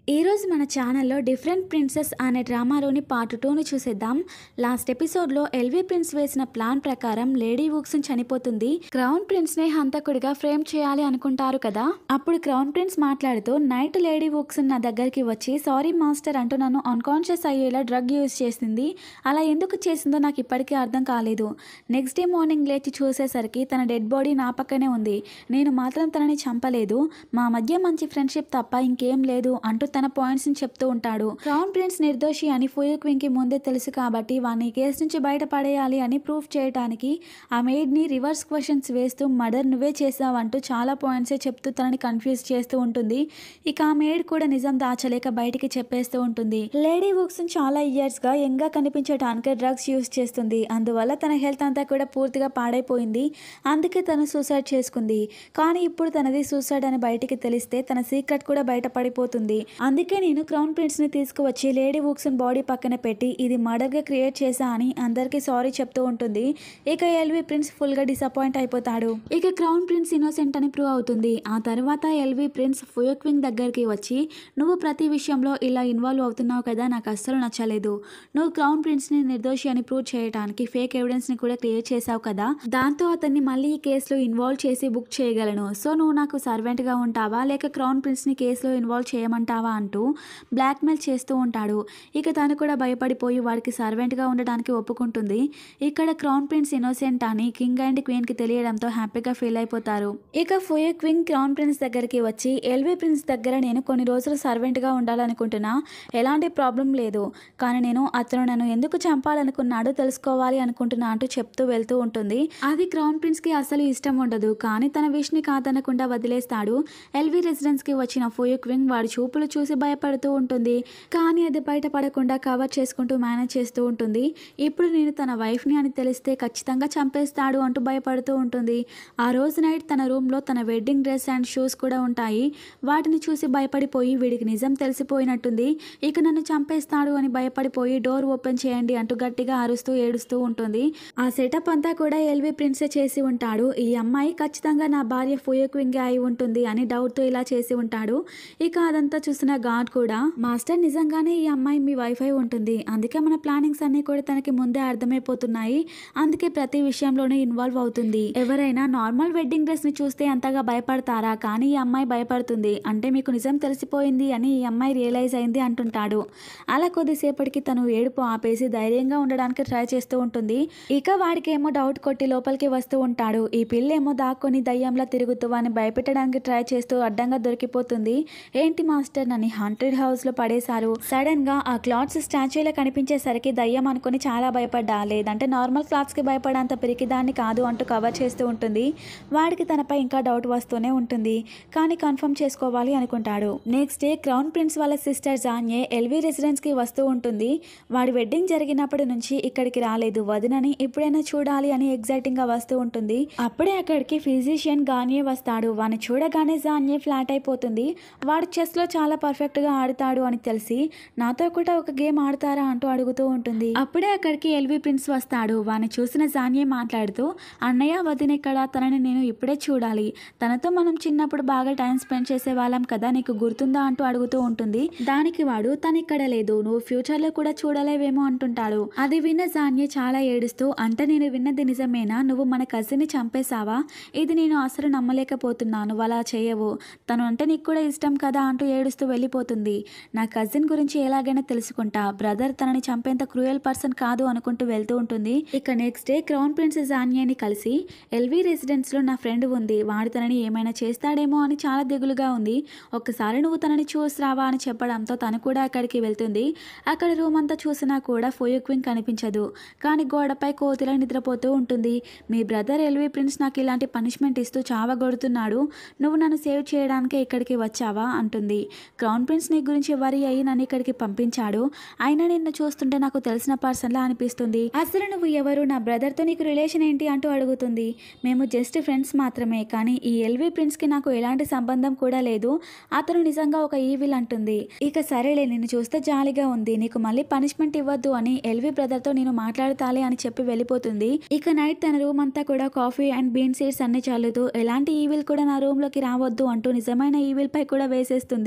ఈరోజు మన ఛానల్లో డిఫరెంట్ ప్రిన్సెస్ అనే డ్రామాలోని పార్ట్ టూని చూసేద్దాం లాస్ట్ ఎపిసోడ్లో ఎల్వి ప్రిన్స్ వేసిన ప్లాన్ ప్రకారం లేడీ వుక్సన్ చనిపోతుంది క్రౌన్ ప్రిన్స్ ని హంతకుడిగా ఫ్రేమ్ చేయాలి అనుకుంటారు కదా అప్పుడు క్రౌన్ ప్రిన్స్ మాట్లాడుతూ నైట్ లేడీ వుక్సన్ నా దగ్గరికి వచ్చి సారీ మాస్టర్ అంటూ నన్ను అన్కాన్షియస్ అయ్యేలా డ్రగ్ యూజ్ చేసింది అలా ఎందుకు చేసిందో నాకు ఇప్పటికీ అర్థం కాలేదు నెక్స్ట్ డే మార్నింగ్ లేచి చూసేసరికి తన డెడ్ బాడీ నా పక్కనే ఉంది నేను మాత్రం తనని చంపలేదు మా మధ్య మంచి ఫ్రెండ్షిప్ తప్ప ఇంకేం లేదు అంటూ తన పాయింట్స్ ని చెప్తూ ఉంటాడు క్రౌన్ ప్రిన్స్ నిర్దోషి అని ఫుయల్ క్విన్ కి ముందే తెలుసు కాబట్టి వాడిని ఈ కేసు నుంచి బయటపడేయాలి అని ప్రూఫ్ చేయడానికి ఆ మెయిడ్ ని రివర్స్ క్వశ్చన్స్ వేస్తూ మర్డర్ నువ్వే చేసావంటూ చాలా పాయింట్సే చెప్తూ తనని కన్ఫ్యూజ్ చేస్తూ ఉంటుంది ఇక ఆ మెయిడ్ కూడా నిజం దాచలేక బయటికి చెప్పేస్తూ ఉంటుంది లేడీ వుక్స్ చాలా ఇయర్స్ గా యంగ్ గా కనిపించడానికి డ్రగ్స్ యూస్ చేస్తుంది అందువల్ల తన హెల్త్ అంతా కూడా పూర్తిగా పాడైపోయింది అందుకే తను సూసైడ్ చేసుకుంది కానీ ఇప్పుడు తనది సూసైడ్ అని బయటికి తెలిస్తే తన సీక్రెట్ కూడా బయటపడిపోతుంది అందుకే నేను క్రౌన్ ప్రిన్స్ ని తీసుకువచ్చి లేడీ వుక్సన్ బాడీ పక్కన పెట్టి ఇది మర్డర్ గా క్రియేట్ చేశా అని అందరికీ సారీ చెప్తూ ఉంటుంది ఇక ఎల్వి ప్రిన్స్ ఫుల్ గా డిసప్పాయింట్ అయిపోతాడు ఇక క్రౌన్ ప్రిన్స్ ఇన్నోసెంట్ అని ప్రూవ్ అవుతుంది ఆ తర్వాత ఎల్వి ప్రిన్స్ ఫుయోక్వింగ్ దగ్గరికి వచ్చి నువ్వు ప్రతి విషయంలో ఇలా ఇన్వాల్వ్ అవుతున్నావు కదా నాకు అస్సలు నచ్చలేదు నువ్వు క్రౌన్ ప్రిన్స్ ని నిర్దోషి అని ప్రూవ్ చేయడానికి ఫేక్ ఎవిడెన్స్ ని కూడా క్రియేట్ చేశావు కదా దాంతో అతన్ని మళ్ళీ ఈ కేసులో ఇన్వాల్వ్ చేసి బుక్ చేయగలను సో నువ్వు నాకు సర్వెంట్ గా ఉంటావా లేక క్రౌన్ ప్రిన్స్ ని కేసులో ఇన్వాల్వ్ చేయమంటావా అంటూ బ్లాక్మెయిల్ చేస్తూ ఉంటాడు ఇక తను కూడా భయపడిపోయి వాడికి సర్వెంట్ గా ఉండడానికి ఒప్పుకుంటుంది ఇక్కడ క్రౌన్ ప్రిన్స్ ఇన్నోసెంట్ అని కింగ్ అండ్ క్వీన్ కి తెలియడంతో హ్యాపీగా ఫీల్ అయిపోతారు ఇక ఫుయే క్వీన్ క్రౌన్ ప్రిన్స్ దగ్గరికి వచ్చి ఎల్వి ప్రిన్స్ దగ్గర నేను కొన్ని రోజులు సర్వెంట్ గా ఉండాలనుకుంటున్నా ఎలాంటి ప్రాబ్లం లేదు కానీ నేను అతను నన్ను ఎందుకు చంపాలనుకున్నాడో తెలుసుకోవాలి అనుకుంటున్నా అంటూ చెప్తూ వెళ్తూ ఉంటుంది అది క్రౌన్ ప్రిన్స్ కి అసలు ఇష్టం ఉండదు కానీ తన విష్ ని కాదనకుండా వదిలేస్తాడు ఎల్వి రెసిడెన్స్ కి వచ్చిన ఫోయో క్వింగ్ వాడి చూపులు చూసి భయపడుతూ ఉంటుంది కానీ అది బయటపడకుండా కవర్ చేసుకుంటూ మేనేజ్ చేస్తూ ఉంటుంది ఇప్పుడు నేను తన వైఫ్ ని అని తెలిస్తే ఖచ్చితంగా చంపేస్తాడు అంటూ భయపడుతూ ఉంటుంది ఆ రోజు నైట్ తన రూమ్ లో తన వెడ్డింగ్ డ్రెస్ అండ్ షూస్ కూడా ఉంటాయి వాటిని చూసి భయపడిపోయి వీడికి నిజం తెలిసిపోయినట్టుంది ఇక నన్ను చంపేస్తాడు అని భయపడిపోయి డోర్ ఓపెన్ చేయండి అంటూ గట్టిగా అరుస్తూ ఏడుస్తూ ఉంటుంది ఆ సెటప్ అంతా కూడా ఎల్వి ప్రిన్సే చేసి ఉంటాడు ఈ అమ్మాయి ఖచ్చితంగా నా భార్య ఫోయోక్వింగ్ అయి ఉంటుంది అని డౌట్ తో ఇలా చేసి ఉంటాడు ఇక అదంతా చూసిన గాడ్ కూడా మాస్టర్ నిజంగానే ఈ అమ్మాయి మీ వైఫై ఉంటుంది అందుకే మన ప్లానింగ్స్ అన్ని కూడా తనకి ముందే అర్థమైపోతున్నాయి అందుకే ప్రతి విషయంలోనే ఇన్వాల్వ్ అవుతుంది ఎవరైనా నార్మల్ వెడ్డింగ్ డ్రెస్ ని చూస్తే అంతగా భయపడతారా కానీ ఈ అమ్మాయి భయపడుతుంది అంటే మీకు నిజం తెలిసిపోయింది అని ఈ అమ్మాయి రియలైజ్ అయింది అంటుంటాడు అలా కొద్దిసేపటికి తను ఏడుపు ఆపేసి ధైర్యంగా ఉండడానికి ట్రై చేస్తూ ఉంటుంది ఇక వాడికి ఏమో డౌట్ కొట్టి లోపలికి వస్తూ ఉంటాడు ఈ పిల్ల ఏమో దాక్కొని దయ్యంలా తిరుగుతూ వాడిని భయపెట్టడానికి ట్రై చేస్తూ అడ్డంగా దొరికిపోతుంది ఏంటి మాస్టర్ నన్ను హండ్రెడ్ హౌస్ లో పడేశారు సడన్ గా ఆ క్లాత్స్ స్టాచ్యూలో కనిపించేసరికి దయ్యం అనుకుని చాలా భయపడ్డా లేదంటే నార్మల్ క్లాత్స్ కి భయపడంత పిరికిదాన్ని కాదు అంటూ కవర్ చేస్తూ ఉంటుంది వాడికి తనపై ఇంకా డౌట్ వస్తూనే ఉంటుంది కానీ కన్ఫర్మ్ చేసుకోవాలి అనుకుంటాడు నెక్స్ట్ డే క్రౌన్ ప్రిన్స్ వాళ్ళ సిస్టర్ జాన్యే ఎల్వి రెసిడెన్స్ కి వస్తూ ఉంటుంది వాడి వెడ్డింగ్ జరిగినప్పటి నుంచి ఇక్కడికి రాలేదు వదినని ఎప్పుడైనా చూడాలి అని ఎగ్జైటింగ్ గా వస్తూ ఉంటుంది అప్పుడే అక్కడికి ఫిజిషియన్ గాన్యే వస్తాడు వాడిని చూడగానే జాన్యే ఫ్లాట్ అయిపోతుంది వాడు చెస్ లో చాలా పర్ఫెక్ట్ గా ఆడతాడు అని తెలిసి నాతో కూడా ఒక గేమ్ ఆడతారా అంటూ అడుగుతూ ఉంటుంది అప్పుడే అక్కడికి ఎల్వి ప్రిన్స్ వస్తాడు వాడిని చూసిన జాన్యే మాట్లాడుతూ అన్నయ్య వదిన ఇక్కడ తనని నేను ఇప్పుడే చూడాలి తనతో మనం చిన్నప్పుడు బాగా టైం స్పెండ్ చేసే వాళ్ళం కదా నీకు గుర్తుందా అంటూ అడుగుతూ ఉంటుంది దానికి వాడు తను ఇక్కడ లేదు నువ్వు ఫ్యూచర్ లో కూడా చూడలేవేమో అంటుంటాడు అది విన్న జాన్యే చాలా ఏడుస్తూ అంటే నేను విన్నది నిజమేనా నువ్వు మన కజిన్ ని చంపేశావా ఇది నేను అసలు నమ్మలేకపోతున్నాను నువ్వు అలా చేయవు తను అంటే నీకు కూడా ఇష్టం కదా అంటూ ఏడుస్తూ వెళ్ళిపోతుంది నా కజిన్ గురించి ఎలాగైనా తెలుసుకుంటా బ్రదర్ తనని చంపేంత క్రూయల్ పర్సన్ కాదు అనుకుంటూ వెళ్తూ ఉంటుంది ఇక నెక్స్ట్ డే క్రౌన్ ప్రిన్సెస్ జాన్యాని కలిసి ఎల్వి రెసిడెన్స్ లో నా ఫ్రెండ్ ఉంది వాడు తనని ఏమైనా చేస్తాడేమో అని చాలా దిగులుగా ఉంది ఒక్కసారి నువ్వు తనని చూసి రావా అని చెప్పడంతో తను కూడా అక్కడికి వెళ్తుంది అక్కడ రూమ్ అంతా చూసినా కూడా ఫోయోక్విన్ కనిపించదు కానీ గోడపై కోతిలా నిద్రపోతూ ఉంటుంది మీ బ్రదర్ ఎల్వి ప్రిన్స్ నాకు ఇలాంటి పనిష్మెంట్ ఇస్తూ చావగొడుతున్నాడు నువ్వు నన్ను సేవ్ చేయడానికే ఇక్కడికి వచ్చావా అంటుంది క్రౌన్ ప్రిన్స్ నీ గురించి వరి అయ్యి నన్ను ఇక్కడికి పంపించాడు అయినా నిన్ను చూస్తుంటే నాకు తెలిసిన పర్సన్లా అనిపిస్తుంది అసలు నువ్వు ఎవరు నా బ్రదర్తో నీకు రిలేషన్ ఏంటి అంటూ అడుగుతుంది మేము జస్ట్ ఫ్రెండ్స్ మాత్రమే కానీ ఈ ఎల్వి ప్రిన్స్కి నాకు ఎలాంటి సంబంధం కూడా లేదు అతను నిజంగా ఒక ఈవిల్ అంటుంది ఇక సరేలే నిన్ను చూస్తే జాలిగా ఉంది నీకు మళ్ళీ పనిష్మెంట్ ఇవ్వద్దు అని ఎల్వి బ్రదర్తో నేను మాట్లాడతాలే అని చెప్పి వెళ్ళిపోతుంది ఇక నైట్ తన రూమ్ అంతా కూడా కాఫీ అండ్ బీన్ సీడ్స్ అన్ని చల్లుతూ ఎలాంటి ఈవిల్ కూడా నా రూమ్ లోకి రావద్దు అంటూ నిజమైన ఈవిల్ పై కూడా వేసేస్తుంది ఆ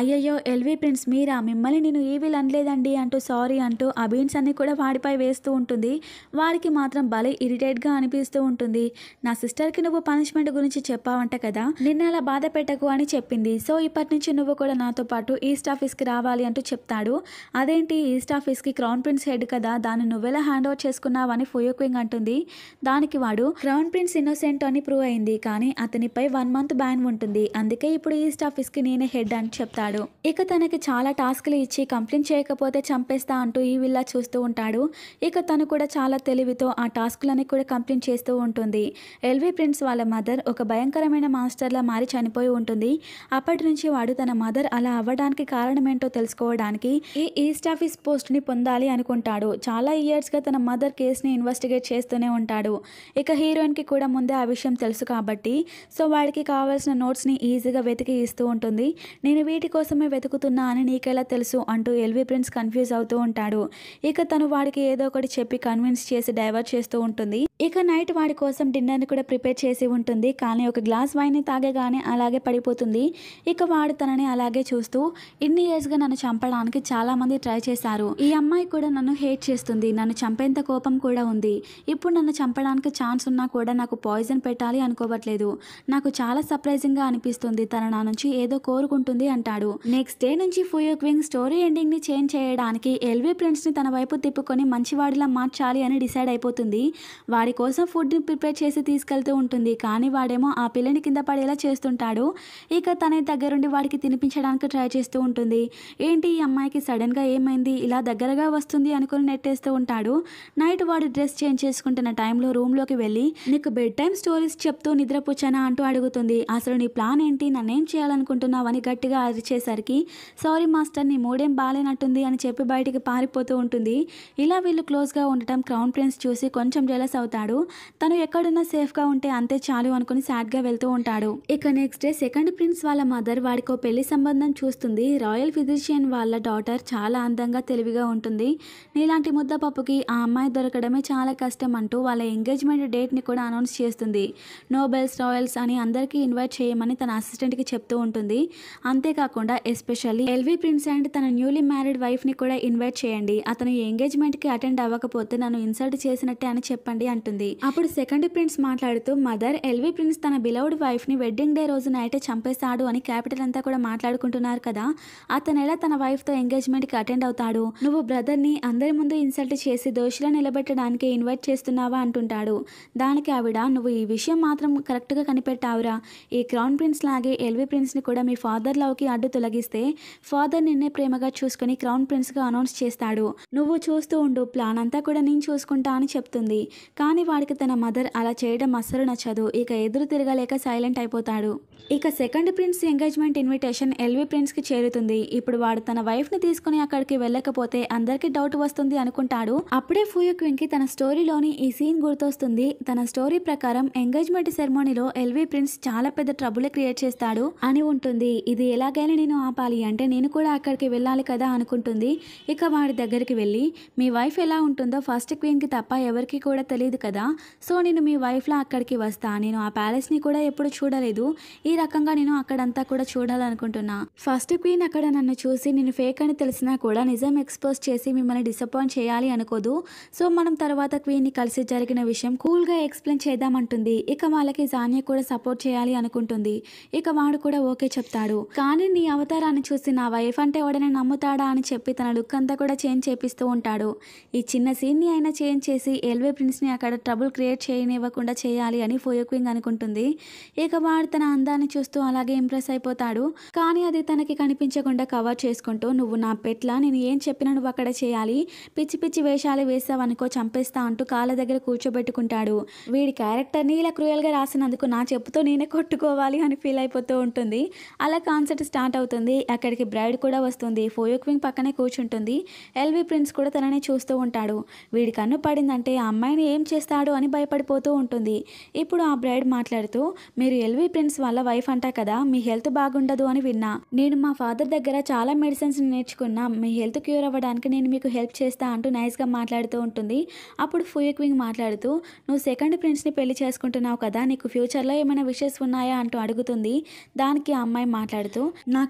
అయ్యయ్యో ఎల్వి ప్రిన్స్ మీరా మిమ్మల్ని నేను ఈవిల్ అనలేదండి అంటూ సారీ అంటూ ఆ బీన్స్ అన్ని కూడా వాడిపై వేస్తూ ఉంటుంది వాడికి మాత్రం భలే ఇరిటేట్గా అనిపిస్తూ ఉంటుంది నా సిస్టర్కి నువ్వు పనిష్మెంట్ గురించి చెప్పావంట కదా నిన్న అలా బాధ పెట్టకు అని చెప్పింది సో ఇప్పటి నుంచి నువ్వు కూడా నాతో పాటు ఈస్ట్ ఆఫీస్కి రావాలి అంటూ చెప్తాడు అదేంటి ఈస్ట్ ఆఫీస్కి క్రౌన్ ప్రిన్స్ హెడ్ కదా దాన్ని నువ్వెలా హ్యాండ్ ఓవర్ చేసుకున్నావని ఫోయోక్వింగ్ అంటుంది దానికి వాడు క్రౌన్ ప్రిన్స్ ఇన్నోసెంట్ అని ప్రూవ్ అయింది కానీ అతనిపై వన్ మంత్ బ్యాన్ ఉంటుంది అందుకే ఇప్పుడు ఈస్ట్ ఆఫీస్కి నేనే హెడ్ అని చెప్తాడు ఇక తనకి చాలా టాస్క్లు ఇచ్చి కంప్లైంట్ చేయకపోతే చంపేస్తా అంటూ ఈ విల్లా చూస్తూ ఉంటాడు ఇక తను కూడా చాలా తెలివితో ఆ టాస్క్లని కూడా కంప్లీట్ చేస్తూ ఉంటుంది ఎల్వి ప్రిన్స్ వాళ్ళ మదర్ ఒక భయంకరమైన మాస్టర్లా మారి చనిపోయి ఉంటుంది అప్పటి నుంచి వాడు తన మదర్ అలా అవ్వడానికి కారణం ఏంటో తెలుసుకోవడానికి ఈ ఈస్ట్ ఆఫీస్ పోస్ట్ని పొందాలి అనుకుంటాడు చాలా ఇయర్స్గా తన మదర్ కేసుని ఇన్వెస్టిగేట్ చేస్తూనే ఉంటాడు ఇక హీరోయిన్కి కూడా ముందే ఆ విషయం తెలుసు కాబట్టి సో వాడికి కావాల్సిన నోట్స్ని ఈజీగా వెతికి ఇస్తూ ఉంటుంది నేను వీటి కోసమే వెతుకుతున్నా అని నీకెలా తెలుసు అంటూ ఎల్వి ప్రిన్స్ కన్ఫ్యూజ్ అవుతూ ఉంటాడు ఇక తను వాడికి ఏదో ఒకటి చెప్పి కన్విన్స్ చేసి డైవర్ట్ చేస్తూ ఉంటుంది ఇక నైట్ వాడి కోసం డిన్నర్ని కూడా ప్రిపేర్ చేసి ఉంటుంది కానీ ఒక గ్లాస్ వైన్ని తాగగానే అలాగే పడిపోతుంది ఇక వాడు తనని అలాగే చూస్తూ ఇన్ని ఇయర్స్గా నన్ను చంపడానికి చాలా మంది ట్రై చేశారు ఈ అమ్మాయి కూడా నన్ను హేట్ చేస్తుంది నన్ను చంపేంత కోపం కూడా ఉంది ఇప్పుడు నన్ను చంపడానికి ఛాన్స్ ఉన్నా కూడా నాకు పాయిజన్ పెట్టాలి అనుకోవట్లేదు నాకు చాలా సర్ప్రైజింగ్గా అనిపిస్తుంది తన నా నుంచి ఏదో కోరుకుంటుంది అంటాడు నెక్స్ట్ డే నుంచి ఫుయోక్వింగ్ స్టోరీ ఎండింగ్ని చేంజ్ చేయడానికి ఎల్వి ప్రిన్స్ని తన వైపు తిప్పుకొని మంచివాడిలా మార్చాలి అని డిసైడ్ అయిపోతుంది వాడి కోసం ఫుడ్ని ప్రిపేర్ చేసి తీసుకెళ్తూ ఉంటుంది కానీ వాడేమో ఆ పిల్లని కింద పడేలా చేస్తుంటాడు ఇక తనే దగ్గరుండి వాడికి తినిపించడానికి ట్రై చేస్తూ ఉంటుంది ఏంటి ఈ అమ్మాయికి సడన్గా ఏమైంది ఇలా దగ్గరగా వస్తుంది అనుకుని నెట్టేస్తూ ఉంటాడు నైట్ వాడు డ్రెస్ చేంజ్ చేసుకుంటున్న టైంలో రూమ్లోకి వెళ్ళి నీకు బెడ్ టైం స్టోరీస్ చెప్తూ నిద్రపుచ్చానా అంటూ అడుగుతుంది అసలు నీ ప్లాన్ ఏంటి నన్నేం చేయాలనుకుంటున్నావు అని గట్టిగా అరిచేసరికి సారీ మాస్టర్ నీ మూడేం బాగాలేనట్టుంది అని చెప్పి బయటికి పారిపోతూ ఉంటుంది ఇలా వీళ్ళు క్లోజ్గా ఉండటం క్రౌన్ ప్రిన్స్ చూసి కొంచెం జెలస్ అవుతాడు తను ఎక్కడున్నా సేఫ్గా ఉంటే అంతే చాలు అనుకుని సాడ్గా వెళ్తూ ఉంటాడు ఇక నెక్స్ట్ డే సెకండ్ ప్రిన్స్ వాళ్ళ మదర్ వాడికో పెళ్లి సంబంధం చూస్తుంది రాయల్ ఫిజిషియన్ వాళ్ళ డాటర్ చాలా అందంగా తెలివిగా ఉంటుంది నీలాంటి ముద్ద పప్పుకి ఆ అమ్మాయి దొరకడమే చాలా కష్టం అంటూ వాళ్ళ ఎంగేజ్మెంట్ డేట్ని కూడా అనౌన్స్ చేస్తుంది నోబెల్స్ రాయల్స్ అని అందరికీ ఇన్వైట్ చేయమని తన అసిస్టెంట్కి చెప్తూ ఉంటుంది అంతేకాకుండా ఎస్పెషల్లీ ఎల్వి ప్రిన్స్ అండ్ తన న్యూలీ మ్యారీడ్ వైఫ్ని కూడా ఇన్వైట్ చేయండి అతను ఈ ఎంగేజ్మెంట్కి అటెండ్ అవ్వకపోతే నన్ను ఇన్సల్ట్ చేసినట్టే అని చెప్పండి అంటుంది అప్పుడు సెకండ్ ప్రిన్స్ మాట్లాడుతూ మదర్ ఎల్వి ప్రిన్స్ తన బిలౌడ్ వైఫ్ని వెడ్డింగ్ డే రోజు నైటే చంపేస్తాడు అని క్యాపిటల్ అంతా కూడా మాట్లాడుకుంటున్నారు కదా అతను ఎలా తన వైఫ్తో ఎంగేజ్మెంట్కి అటెండ్ అవుతాడు నువ్వు బ్రదర్ని అందరి ముందు ఇన్సల్ట్ చేసి దోషులా నిలబెట్టడానికి ఇన్వైట్ చేస్తున్నావా అంటుంటాడు దానికి ఆవిడ నువ్వు ఈ విషయం మాత్రం కరెక్ట్గా కనిపెట్టావురా ఈ క్రౌన్ ప్రిన్స్ లాగే ఎల్వి ప్రిన్స్ని కూడా మీ ఫాదర్ లవ్కి అడ్డు తొలగిస్తే ఫాదర్ నిన్నే ప్రేమగా చూసుకుని క్రౌన్ ప్రిన్స్గా అనౌన్స్ చేస్తాడు నువ్వు చూస్తూ ఉండు ప్లాన్ అంతా కూడా నేను చూసుకుంటా అని చెప్తుంది కానీ వాడికి తన మదర్ అలా చేయడం అస్సలు నచ్చదు ఇక ఎదురు తిరగలేక సైలెంట్ అయిపోతాడు ఇక second prince engagement invitation LV ప్రిన్స్కి చేరుతుంది ఇప్పుడు వాడు తన వైఫ్ని తీసుకుని అక్కడికి వెళ్ళకపోతే అందరికీ డౌట్ వస్తుంది అనుకుంటాడు అప్పుడే ఫూయుక్విన్కి తన స్టోరీలోని ఈ సీన్ గుర్తొస్తుంది తన స్టోరీ ప్రకారం ఎంగేజ్మెంట్ సెరమోనీలో ఎల్వి ప్రిన్స్ చాలా పెద్ద ట్రబుల్ క్రియేట్ చేస్తాడు అని ఉంటుంది ఇది ఎలాగైనా నేను ఆపాలి అంటే నేను కూడా అక్కడికి వెళ్ళాలి కదా అనుకుంటుంది ఇక వాడి దగ్గరికి వెళ్ళి మీ వైఫ్ ఎలా ఉంటుందో ఫస్ట్ క్వీన్కి తప్ప ఎవరికి కూడా తెలియదు కదా సో నేను మీ వైఫ్లా అక్కడికి వస్తా నేను ఆ ప్యాలెస్ని కూడా ఎప్పుడు చూడలేదు ఈ రకంగా నేను అక్కడంతా కూడా చూడాలనుకుంటున్నా ఫస్ట్ క్వీన్ అక్కడ నన్ను చూసి నేను ఫేక్ అని తెలిసినా కూడా నిజం ఎక్స్పోజ్ చేసి మిమ్మల్ని డిసప్పాయింట్ చేయాలి అనుకోదు సో మనం తర్వాత క్వీన్ని కలిసి జరిగిన విషయం కూల్గా ఎక్స్ప్లెయిన్ చేద్దామంటుంది ఇక వాళ్ళకి జానియా కూడా సపోర్ట్ చేయాలి అనుకుంటుంది ఇక వాడు కూడా ఓకే చెప్తాడు కానీ నీ అవతారాన్ని చూసి నా వైఫ్ అంటే ఎవడైనా నమ్ముతాడా అని చెప్పి తన లుక్ అంతా కూడా చేంజ్ చేపిస్తూ ఉంటాడు ఈ చిన్న సీన్ని అయినా చేంజ్ చేసి ఎల్వే ప్రిన్స్ని అక్కడ ట్రబుల్ క్రియేట్ చేయనివ్వకుండా చేయాలి అని ఫోయోక్వింగ్ అనుకుంటుంది ఇక వాడు తన అందాన్ని చూస్తూ అలాగే ఇంప్రెస్ అయిపోతాడు కానీ అది తనకి కనిపించకుండా కవర్ చేసుకుంటూ నువ్వు నా పెట్ల నేను ఏం చెప్పినా నువ్వు అక్కడ చేయాలి పిచ్చి పిచ్చి వేషాలు వేసావనుకో చంపేస్తా అంటూ కాళ్ళ దగ్గర కూర్చోబెట్టుకుంటాడు వీడి క్యారెక్టర్ని ఇలా క్రూయల్గా రాసినందుకు నా చెప్పుతో నేనే కొట్టుకోవాలి అని ఫీల్ అయిపోతూ ఉంటుంది అలా కాన్సర్ట్ స్టార్ట్ అవుతుంది అక్కడికి బ్రైడ్ కూడా వస్తుంది ఫోయోక్వింగ్ పక్కనే కూర్చుంటుంది ఎల్వి ప్రిన్స్ కూడా తనని చూస్తూ ఉంటాడు వీడి కన్ను పడిందంటే ఆ అమ్మాయిని ఏం చేస్తాడు అని భయపడిపోతూ ఉంటుంది ఇప్పుడు ఆ బ్రైడ్ మాట్లాడుతూ మీరు ఎల్వి ప్రిన్స్ వాళ్ళ వైఫ్ అంటా కదా మీ హెల్త్ బాగుండదు అని విన్నా నేను మా ఫాదర్ దగ్గర చాలా మెడిసిన్స్ నేర్చుకున్నా మీ హెల్త్ క్యూర్ అవ్వడానికి నేను మీకు హెల్ప్ చేస్తా అంటూ నైస్గా మాట్లాడుతూ ఉంటుంది అప్పుడు ఫుయక్వింగ్ మాట్లాడుతూ నువ్వు సెకండ్ ప్రిన్స్ని పెళ్లి చేసుకుంటున్నావు కదా నీకు ఫ్యూచర్లో ఏమైనా విషెస్ ఉన్నాయా అంటూ అడుగుతుంది దానికి ఆ అమ్మాయి మాట్లాడుతూ నాకు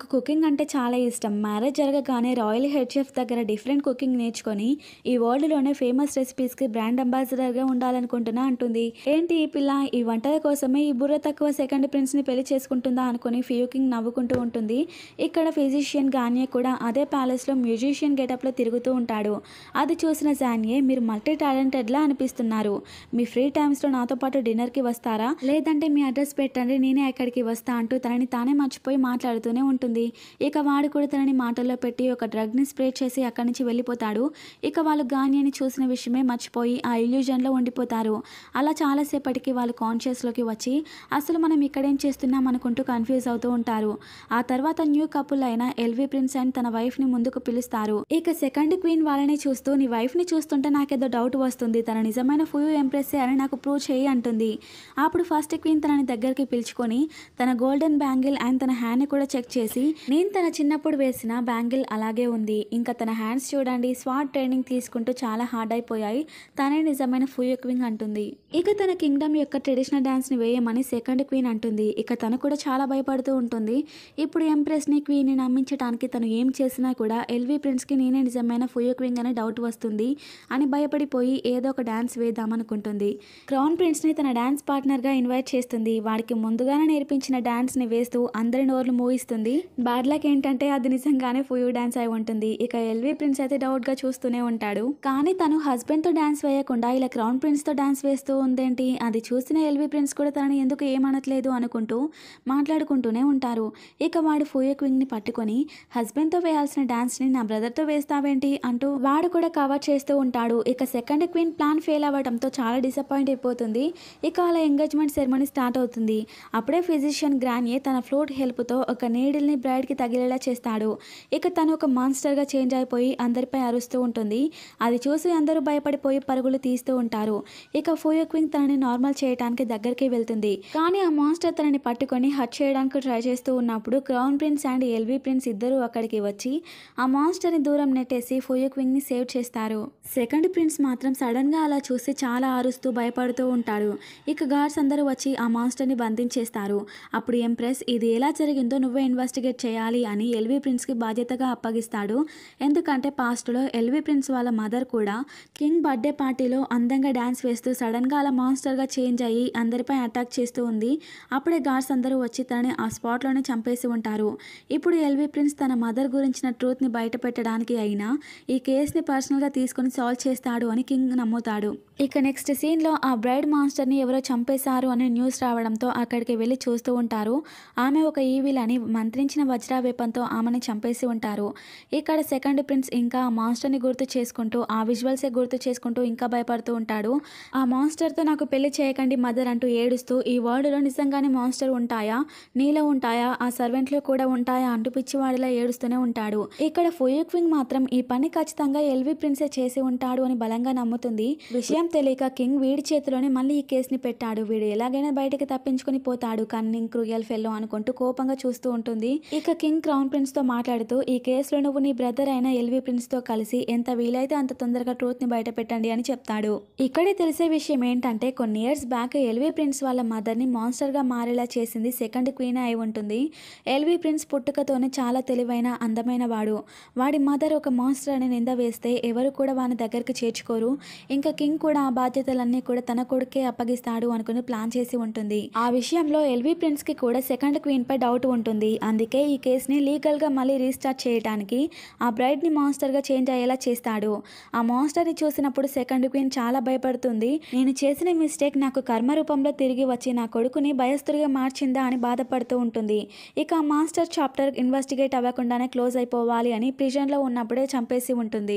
నాకు కుకింగ్ అంటే చాలా ఇష్టం మ్యారేజ్ జరగగానే రాయల్ హెడ్ షెఫ్ దగ్గర డిఫరెంట్ కుకింగ్ నేర్చుకొని ఈ వరల్డ్లోనే ఫేమస్ రెసిపీస్కి బ్రాండ్ అంబాసిడర్గా ఉండాలనుకుంటున్నా అంటుంది ఏంటి ఈ పిల్ల ఈ వంటల కోసమే ఈ బుర్ర తక్కువ సెకండ్ ప్రిన్స్ని పెళ్లి చేసుకుంటుందా అనుకుని ఫియూకింగ్ నవ్వుకుంటూ ఉంటుంది ఇక్కడ ఫిజిషియన్ గాన్యే కూడా అదే ప్యాలెస్లో మ్యూజిషియన్ గెటప్లో తిరుగుతూ ఉంటాడు అది చూసిన జాన్యే మీరు మల్టీ టాలెంటెడ్లా అనిపిస్తున్నారు మీ ఫ్రీ టైమ్స్లో నాతో పాటు డిన్నర్కి వస్తారా లేదంటే మీ అడ్రస్ పెట్టండి నేనే అక్కడికి వస్తా అంటూ తనని తానే మర్చిపోయి మాట్లాడుతూనే ఉంటుంది ఇక వాడు కూడా తనని మాటల్లో పెట్టి ఒక డ్రగ్ని స్ప్రే చేసి అక్కడి నుంచి వెళ్ళిపోతాడు ఇక వాళ్ళు గాన్యని చూసిన విషయమే మర్చిపోయి ఆ ఇల్యూజన్లో ఉండిపోతారు అలా చాలాసేపటికి వాళ్ళు కాన్షియస్లోకి వచ్చి అసలు మనం ఇక్కడేం చేస్తున్నాం అనుకుంటూ కన్ఫ్యూజ్ అవుతూ ఉంటారు ఆ తర్వాత న్యూ కపుల్ అయిన ఎల్వి ప్రిన్స్ అండ్ తన వైఫ్ని ముందుకు పిలుస్తారు ఇక సెకండ్ క్వీన్ వాళ్ళని చూస్తూ నీ వైఫ్ని చూస్తుంటే నాకేదో డౌట్ వస్తుంది తన నిజమైన ఫుల్ ఎంప్రెస్ అని నాకు ప్రూవ్ చేయి అంటుంది అప్పుడు ఫస్ట్ క్వీన్ తనని దగ్గరికి పిలుచుకొని తన గోల్డెన్ బ్యాంగిల్ అండ్ తన హ్యాండ్ని కూడా చెక్ చేసి నేను తన చిన్నప్పుడు వేసిన బ్యాంగిల్ అలాగే ఉంది ఇంకా తన హ్యాండ్స్ చూడండి స్వాట్ ట్రైనింగ్ తీసుకుంటూ చాలా హార్డ్ అయిపోయాయి తనే నిజమైన ఫుల్ క్వీన్ అంటుంది ఇక తన కింగ్డమ్ యొక్క ట్రెడిషనల్ డాన్స్ని వేయమని సెకండ్ క్వీన్ అంటుంది ఇక తను కూడా చాలా భయపడుతూ ఉంటుంది ఇప్పుడు ఎంప్రెస్ని క్వీన్ని నమ్మించడానికి తను ఏం చేసినా కూడా ఎల్వి ప్రిన్స్కి నేనే నిజమైన ఫుల్ క్వీన్ అనే డౌట్ వస్తుంది అని భయపడిపోయి ఏదో ఒక డాన్స్ వేద్దామనుకుంటుంది క్రౌన్ ప్రిన్స్ని తన డాన్స్ పార్ట్నర్గా ఇన్వైట్ చేస్తుంది వాడికి ముందుగానే నేర్పించిన డాన్స్ని వేస్తూ అందరి నోర్లు మూయిస్తుంది బ్యాడ్ లక్ ఏంటంటే అది నిజంగానే ఫుయూ డాన్స్ అయి ఉంటుంది ఇక ఎల్వి ప్రిన్స్ అయితే డౌట్గా చూస్తూనే ఉంటాడు కానీ తను హస్బెండ్తో డాన్స్ వేయకుండా ఇలా క్రౌన్ ప్రిన్స్తో డాన్స్ వేస్తూ ఉందేంటి అది చూసిన ఎల్వి ప్రిన్స్ కూడా తనని ఎందుకు ఏమనట్లేదు అనుకుంటూ మాట్లాడుకుంటూనే ఉంటారు ఇక వాడు ఫోయో క్వింగ్ని పట్టుకొని హస్బెండ్తో వేయాల్సిన డాన్స్ని నా బ్రదర్తో వేస్తావేంటి అంటూ వాడు కూడా కవర్ చేస్తూ ఉంటాడు ఇక సెకండ్ క్వీన్ ప్లాన్ ఫెయిల్ అవ్వడంతో చాలా డిసప్పాయింట్ అయిపోతుంది ఇక అలా ఎంగేజ్మెంట్ సెరమనీ స్టార్ట్ అవుతుంది అప్పుడే ఫిజిషియన్ గ్రాన్యే తన ఫ్లోట్ హెల్ప్తో ఒక నీడిల్ని బ్రైడ్కి తగిలేలా చేస్తాడు ఇక తను ఒక మాన్స్టర్గా చేంజ్ అయిపోయి అందరిపై అరుస్తూ ఉంటుంది అది చూసి అందరూ భయపడిపోయి పరుగులు తీస్తూ ఉంటారు ఇక ఫోయో క్వింగ్ తనని నార్మల్ చేయడానికి దగ్గరికి వెళ్తుంది కానీ ఆ మాన్స్టర్ తనని పట్టుకొని హట్ చేయడానికి ట్రై చేస్తూ ఉన్నప్పుడు crown prince and LV prince ఇద్దరు అక్కడికి వచ్చి ఆ మాన్స్టర్ని దూరం నెట్టేసి ఫోయో క్వింగ్ని సేవ్ చేస్తారు సెకండ్ ప్రిన్స్ మాత్రం సడన్గా అలా చూసి చాలా అరుస్తూ భయపడుతూ ఉంటాడు ఇక గార్డ్స్ అందరూ వచ్చి ఆ మాన్స్టర్ని బంధించేస్తారు అప్పుడు ఎంప్రెస్ ఇది ఎలా జరిగిందో నువ్వే ఇన్వెస్టిగేట్ చేయాలి అని ఎల్వి ప్రిన్స్కి బాధ్యతగా అప్పగిస్తాడు ఎందుకంటే పాస్ట్లో ఎల్వి ప్రిన్స్ వాళ్ళ మదర్ కూడా కింగ్ బర్త్డే పార్టీలో అందంగా డ్యాన్స్ వేస్తూ సడన్గా అలా మాన్స్టర్గా చేంజ్ అయ్యి అందరిపై అటాక్ చేస్తూ ఉంది అప్పుడే గార్డ్స్ అందరూ వచ్చి తనని ఆ స్పాట్లోనే చంపేసి ఉంటారు ఇప్పుడు ఎల్వి ప్రిన్స్ తన మదర్ గురించిన ట్రూత్ని బయట పెట్టడానికి అయినా ఈ కేసుని పర్సనల్గా తీసుకొని సాల్వ్ చేస్తాడు అని కింగ్ నమ్ముతాడు ఇక నెక్స్ట్ సీన్లో ఆ బ్రైడ్ మాస్టర్ని ఎవరో చంపేశారు అనే న్యూస్ రావడంతో అక్కడికి వెళ్ళి చూస్తూ ఉంటారు ఆమె ఒక ఈవిల్ అని మంత్రించిన వజ్రావేపంతో ఆమెని చంపేసి ఉంటారు ఇక్కడ సెకండ్ ప్రిన్స్ ఇంకా ఆ మాన్స్టర్ని గుర్తు చేసుకుంటూ ఆ విజువల్సే గుర్తు చేసుకుంటూ ఇంకా భయపడుతూ ఉంటాడు ఆ మాన్స్టర్తో నాకు పెళ్లి చేయకండి మదర్ అంటూ ఏడుస్తూ ఈ వరల్డ్లో నిజంగానే మాన్స్టర్ ఉంటాయా నీలో ఉంటాయా ఆ సర్వెంట్లో కూడా ఉంటాయా అంటూ పిచ్చివాడిలా ఏడుస్తూనే ఉంటాడు ఇక్కడ ఫోయుక్వింగ్ మాత్రం ఈ పని ఖచ్చితంగా ఎల్వి ప్రిన్సే చేసి ఉంటాడు అని బలంగా నమ్ముతుంది విషయం తెలియక కింగ్ వీడి చేతిలోనే మళ్ళీ ఈ కేసుని పెట్టాడు వీడు ఎలాగైనా బయటకి తప్పించుకొని పోతాడు కన్నింగ్ క్రూయల్ ఫెల్లో అనుకుంటూ కోపంగా చూస్తూ ఉంటుంది ఇక కింగ్ క్రౌన్ ప్రిన్స్ తో మాట్లాడుతూ ఈ కేసులో నువ్వు నీ బ్రదర్ అయిన ఎల్వి ప్రిన్స్ తో కలిసి ఎంత వీలైతే అంత తొందరగా ట్రూత్ ని బయట పెట్టండి అని చెప్తాడు ఇక్కడే తెలిసే విషయం ఏంటంటే కొన్ని ఇయర్స్ బ్యాక్ ఎల్వి ప్రిన్స్ వాళ్ళ మదర్ ని మాన్స్టర్ గా మారేలా చేసింది సెకండ్ క్వీన్ అయి ఉంటుంది ఎల్వి ప్రిన్స్ పుట్టుకతోనే చాలా తెలివైన అందమైన వాడు వాడి మదర్ ఒక మాన్స్టర్ అని నింద వేస్తే ఎవరు కూడా వాని దగ్గరికి చేర్చుకోరు ఇంకా కింగ్ కూడా ఆ బాధ్యతలన్నీ కూడా తన కొడుకే అప్పగిస్తాడు అనుకుని ప్లాన్ చేసి ఉంటుంది ఆ విషయంలో ఎల్వి ప్రిన్స్ కి కూడా సెకండ్ క్వీన్ పై డౌట్ ఉంటుంది అందుకే ఈ కేసుని లీగల్ గా మళ్ళీ రీస్టార్ట్ చేయడానికి ఆ బ్రైడ్ ని మాన్స్టర్ గా చేంజ్ అయ్యేలా చేస్తాడు ఆ మాన్స్టర్ ని చూసినప్పుడు సెకండ్ క్వీన్ చాలా భయపడుతుంది నేను చేసిన మిస్టేక్ నాకు కర్మ రూపంలో తిరిగి వచ్చి నా కొడుకుని భయస్తుడిగా మార్చిందా అని బాధపడుతూ ఉంటుంది ఇక ఆ మాస్టర్ చాప్టర్ ఇన్వెస్టిగేట్ అవ్వకుండానే క్లోజ్ అయిపోవాలి అని ప్రిజన్లో ఉన్నప్పుడే చంపేసి ఉంటుంది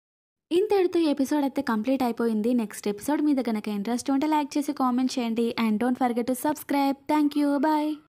ఇంతటితో ఎపిసోడ్ అయితే కంప్లీట్ అయిపోయింది నెక్స్ట్ ఎపిసోడ్ మీద కనుక ఇంట్రెస్ట్ ఉంటే లైక్ చేసి కామెంట్ చేయండి and don't forget to subscribe thank you bye